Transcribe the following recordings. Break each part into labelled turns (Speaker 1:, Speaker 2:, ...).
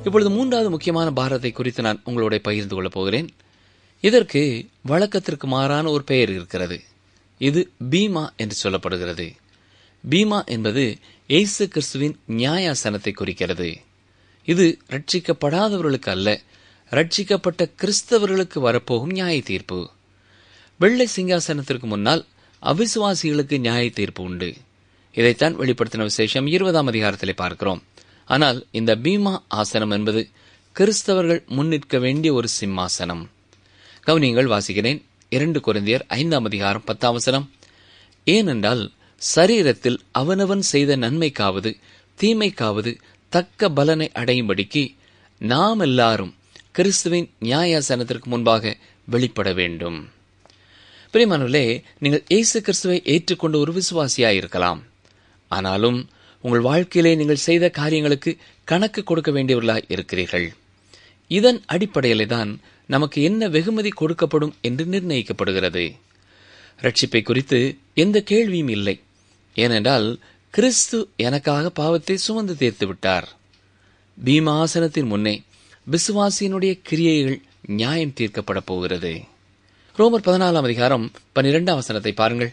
Speaker 1: இப்பொழுது மூன்றாவது முக்கியமான பாரத்தை குறித்து நான் உங்களோட பகிர்ந்து கொள்ளப் போகிறேன் இதற்கு வழக்கத்திற்கு மாறான ஒரு பெயர் இருக்கிறது இது பீமா என்று சொல்லப்படுகிறது பீமா என்பது இயேசு கிறிஸ்துவின் நியாயாசனத்தை குறிக்கிறது இது ரட்சிக்கப்படாதவர்களுக்கு அல்ல ரட்சிக்கப்பட்ட கிறிஸ்தவர்களுக்கு வரப்போகும் நியாய தீர்ப்பு வெள்ளை சிங்காசனத்திற்கு முன்னால் அவிசுவாசிகளுக்கு நியாய தீர்ப்பு உண்டு இதைத்தான் வெளிப்படுத்தின விசேஷம் இருபதாம் அதிகாரத்திலே பார்க்கிறோம் ஆனால் இந்த பீமா ஆசனம் என்பது கிறிஸ்தவர்கள் முன்னிற்க வேண்டிய ஒரு சிம்மாசனம் கவனியங்கள் வாசிக்கிறேன் இரண்டு குருந்தியர் ஐந்தாம் அதிகாரம் பத்தாம் வசனம் ஏனென்றால் சரீரத்தில் அவனவன் செய்த நன்மைக்காவது தீமைக்காவது தக்க பலனை அடையும்படிக்கு நாம் எல்லாரும் கிறிஸ்துவின் நியாயாசனத்திற்கு முன்பாக வெளிப்பட வேண்டும் பிரியமானவர்களே நீங்கள் இயேசு கிறிஸ்துவை ஏற்றுக்கொண்ட ஒரு விசுவாசியாயிருக்கலாம் ஆனாலும் உங்கள் வாழ்க்கையிலே நீங்கள் செய்த காரியங்களுக்கு கணக்கு கொடுக்க வேண்டியவர்களாய் இருக்கிறீர்கள் இதன் அடிப்படையிலே தான் நமக்கு என்ன வெகுமதி கொடுக்கப்படும் என்று நிர்ணயிக்கப்படுகிறது ரட்சிப்பை குறித்து எந்த கேள்வியும் இல்லை ஏனென்றால் கிறிஸ்து எனக்காக பாவத்தை சுமந்து தீர்த்து விட்டார் பீமாசனத்தின் முன்னே விசுவாசியினுடைய கிரியைகள் நியாயம் தீர்க்கப்பட போகிறது ரோமர் பதினாலாம் அதிகாரம் பனிரெண்டாம் வசனத்தை பாருங்கள்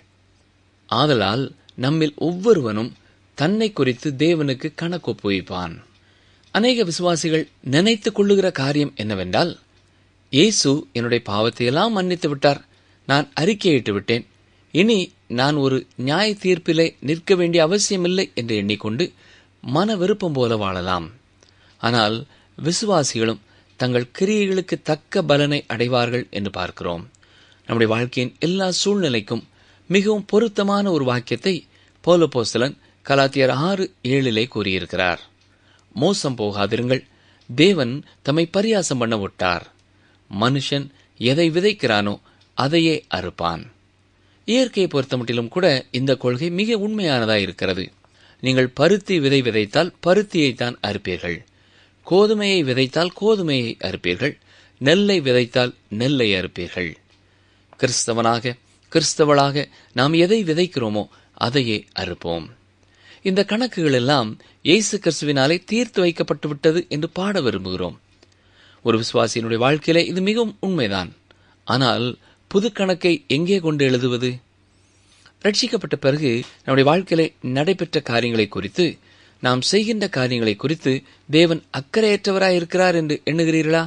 Speaker 1: ஆதலால் நம்மில் ஒவ்வொருவனும் தன்னை குறித்து தேவனுக்கு கணக்கு ஒப்புவிப்பான் அநேக விசுவாசிகள் நினைத்துக் கொள்ளுகிற காரியம் என்னவென்றால் இயேசு என்னுடைய பாவத்தையெல்லாம் மன்னித்து விட்டார் நான் அறிக்கையிட்டு விட்டேன் இனி நான் ஒரு நியாய தீர்ப்பிலே நிற்க வேண்டிய அவசியமில்லை என்று எண்ணிக்கொண்டு மன விருப்பம் போல வாழலாம் ஆனால் விசுவாசிகளும் தங்கள் கிரியைகளுக்கு தக்க பலனை அடைவார்கள் என்று பார்க்கிறோம் நம்முடைய வாழ்க்கையின் எல்லா சூழ்நிலைக்கும் மிகவும் பொருத்தமான ஒரு வாக்கியத்தை போலபோஸ்தலன் கலாத்தியர் ஆறு ஏழிலே கூறியிருக்கிறார் மோசம் போகாதிருங்கள் தேவன் தம்மை பரியாசம் பண்ண விட்டார் மனுஷன் எதை விதைக்கிறானோ அதையே அறுப்பான் இயற்கையை பொறுத்தமட்டிலும் கூட இந்த கொள்கை மிக உண்மையானதாக இருக்கிறது நீங்கள் பருத்தி விதை விதைத்தால் பருத்தியைத்தான் அறுப்பீர்கள் கோதுமையை விதைத்தால் கோதுமையை அறுப்பீர்கள் நெல்லை விதைத்தால் நெல்லை அறுப்பீர்கள் கிறிஸ்தவனாக கிறிஸ்தவளாக நாம் எதை விதைக்கிறோமோ அதையே அறுப்போம் இந்த கணக்குகள் எல்லாம் இயேசு கிறிஸ்துவினாலே தீர்த்து வைக்கப்பட்டு விட்டது என்று பாட விரும்புகிறோம் ஒரு விசுவாசியினுடைய வாழ்க்கையிலே இது மிகவும் உண்மைதான் ஆனால் புது கணக்கை எங்கே கொண்டு எழுதுவது ரட்சிக்கப்பட்ட பிறகு நம்முடைய வாழ்க்கையிலே நடைபெற்ற காரியங்களை குறித்து நாம் செய்கின்ற காரியங்களை குறித்து தேவன் அக்கறையற்றவராய் இருக்கிறார் என்று எண்ணுகிறீர்களா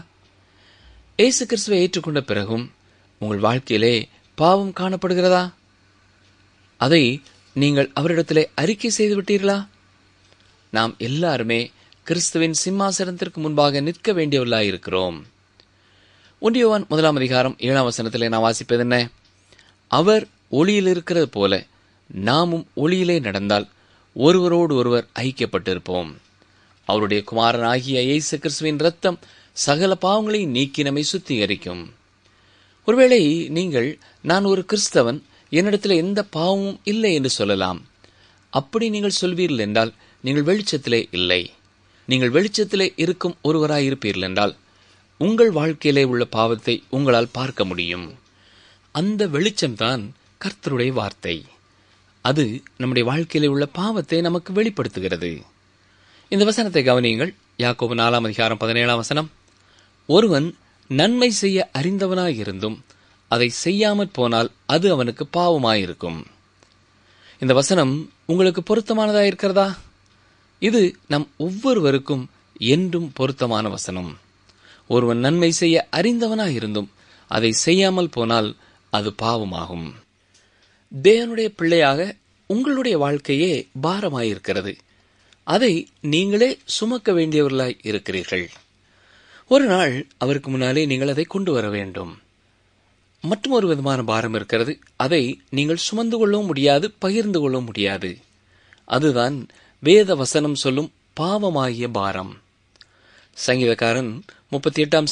Speaker 1: இயேசு கிறிஸ்துவை ஏற்றுக்கொண்ட பிறகும் உங்கள் வாழ்க்கையிலே பாவம் காணப்படுகிறதா அதை நீங்கள் அவரிடத்திலே அறிக்கை செய்து விட்டீர்களா நாம் எல்லாருமே கிறிஸ்துவின் சிம்மாசனத்திற்கு முன்பாக நிற்க வேண்டியவர்களாயிருக்கிறோம் ஒன்றியவான் முதலாம் அதிகாரம் ஏழாம் வசனத்திலே நான் வாசிப்பது என்ன அவர் ஒளியில் இருக்கிறது போல நாமும் ஒளியிலே நடந்தால் ஒருவரோடு ஒருவர் ஐக்கியப்பட்டிருப்போம் அவருடைய குமாரன் ஆகிய இயேசு கிறிஸ்துவின் ரத்தம் சகல பாவங்களை நீக்கி நம்மை சுத்திகரிக்கும் ஒருவேளை நீங்கள் நான் ஒரு கிறிஸ்தவன் என்னிடத்தில் எந்த பாவமும் இல்லை என்று சொல்லலாம் அப்படி நீங்கள் சொல்வீர்கள் என்றால் நீங்கள் வெளிச்சத்திலே இல்லை நீங்கள் வெளிச்சத்திலே இருக்கும் ஒருவராயிருப்பீர்கள் என்றால் உங்கள் வாழ்க்கையிலே உள்ள பாவத்தை உங்களால் பார்க்க முடியும் அந்த வெளிச்சம்தான் கர்த்தருடைய வார்த்தை அது நம்முடைய வாழ்க்கையிலே உள்ள பாவத்தை நமக்கு வெளிப்படுத்துகிறது இந்த வசனத்தை கவனியுங்கள் யாக்கோபு நாலாம் அதிகாரம் பதினேழாம் வசனம் ஒருவன் நன்மை செய்ய அறிந்தவனாயிருந்தும் அதை செய்யாமற் போனால் அது அவனுக்கு பாவமாயிருக்கும் இந்த வசனம் உங்களுக்கு பொருத்தமானதா இருக்கிறதா இது நம் ஒவ்வொருவருக்கும் என்றும் பொருத்தமான வசனம் ஒருவன் நன்மை செய்ய அறிந்தவனாயிருந்தும் அதை செய்யாமல் போனால் அது பாவமாகும் தேவனுடைய பிள்ளையாக உங்களுடைய வாழ்க்கையே பாரமாயிருக்கிறது அதை நீங்களே சுமக்க வேண்டியவர்களாய் இருக்கிறீர்கள் ஒரு நாள் அவருக்கு முன்னாலே நீங்கள் அதை கொண்டு வர வேண்டும் மற்றும் ஒரு விதமான பாரம் இருக்கிறது அதை நீங்கள் சுமந்து கொள்ளவும் முடியாது பகிர்ந்து கொள்ளவும் முடியாது அதுதான் வேத வசனம் சொல்லும் பாவமாகிய பாரம் சங்கீதக்காரன் முப்பத்தி எட்டாம்